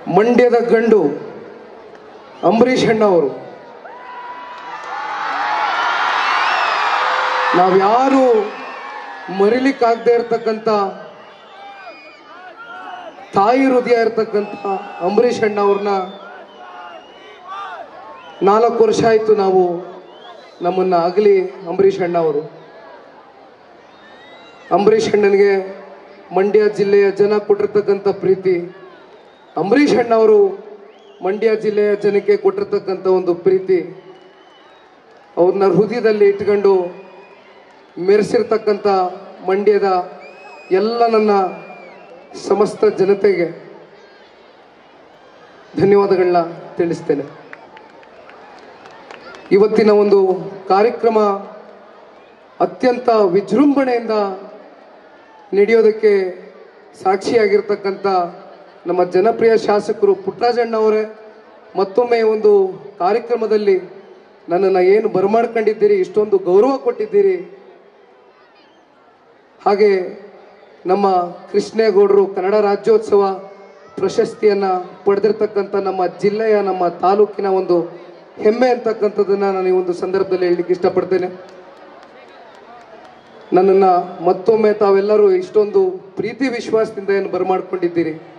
ಮಂಡ್ಯದ ಗಂಡು ಅಂಬರೀಷ್ ಅಣ್ಣವರು ನಾವ್ಯಾರು ಮರಿಲಿಕ್ಕಾಗದೇ ಇರ್ತಕ್ಕಂಥ ತಾಯಿ ಹೃದಯ ಇರ್ತಕ್ಕಂಥ ಅಂಬರೀಷ್ ಅಣ್ಣ ಅವ್ರನ್ನ ನಾಲ್ಕು ವರ್ಷ ಆಯಿತು ನಾವು ನಮ್ಮನ್ನ ಆಗಲಿ ಅಂಬರೀಷ್ ಅಣ್ಣ ಅವರು ಅಂಬರೀಷ್ ಅಣ್ಣನಿಗೆ ಮಂಡ್ಯ ಜಿಲ್ಲೆಯ ಜನ ಕೊಟ್ಟಿರ್ತಕ್ಕಂಥ ಪ್ರೀತಿ ಅಂಬರೀಷ್ ಅಣ್ಣ ಅವರು ಮಂಡ್ಯ ಜಿಲ್ಲೆಯ ಜನಕ್ಕೆ ಕೊಟ್ಟಿರ್ತಕ್ಕಂಥ ಒಂದು ಪ್ರೀತಿ ಅವ್ರನ್ನ ಹೃದಯದಲ್ಲಿ ಇಟ್ಕೊಂಡು ಮೆರೆಸಿರ್ತಕ್ಕಂಥ ಮಂಡ್ಯದ ಎಲ್ಲ ನನ್ನ ಸಮಸ್ತ ಜನತೆಗೆ ಧನ್ಯವಾದಗಳನ್ನ ತಿಳಿಸ್ತೇನೆ ಇವತ್ತಿನ ಒಂದು ಕಾರ್ಯಕ್ರಮ ಅತ್ಯಂತ ವಿಜೃಂಭಣೆಯಿಂದ ನಡೆಯೋದಕ್ಕೆ ಸಾಕ್ಷಿಯಾಗಿರ್ತಕ್ಕಂಥ ನಮ್ಮ ಜನಪ್ರಿಯ ಶಾಸಕರು ಪುಟ್ಟರಾಜಣ್ಣ ಅವರೇ ಮತ್ತೊಮ್ಮೆ ಒಂದು ಕಾರ್ಯಕ್ರಮದಲ್ಲಿ ನನ್ನನ್ನು ಏನು ಬರಮಾಡ್ಕೊಂಡಿದ್ದೀರಿ ಇಷ್ಟೊಂದು ಗೌರವ ಕೊಟ್ಟಿದ್ದೀರಿ ಹಾಗೆ ನಮ್ಮ ಕೃಷ್ಣೇಗೌಡರು ಕನ್ನಡ ರಾಜ್ಯೋತ್ಸವ ಪ್ರಶಸ್ತಿಯನ್ನು ಪಡೆದಿರ್ತಕ್ಕಂಥ ನಮ್ಮ ಜಿಲ್ಲೆಯ ನಮ್ಮ ತಾಲೂಕಿನ ಒಂದು ಹೆಮ್ಮೆ ಅಂತಕ್ಕಂಥದ್ದನ್ನು ನಾನು ಈ ಒಂದು ಸಂದರ್ಭದಲ್ಲಿ ಹೇಳಲಿಕ್ಕೆ ಇಷ್ಟಪಡ್ತೇನೆ ನನ್ನನ್ನು ಮತ್ತೊಮ್ಮೆ ತಾವೆಲ್ಲರೂ ಇಷ್ಟೊಂದು ಪ್ರೀತಿ ವಿಶ್ವಾಸದಿಂದ ಏನು ಬರಮಾಡ್ಕೊಂಡಿದ್ದೀರಿ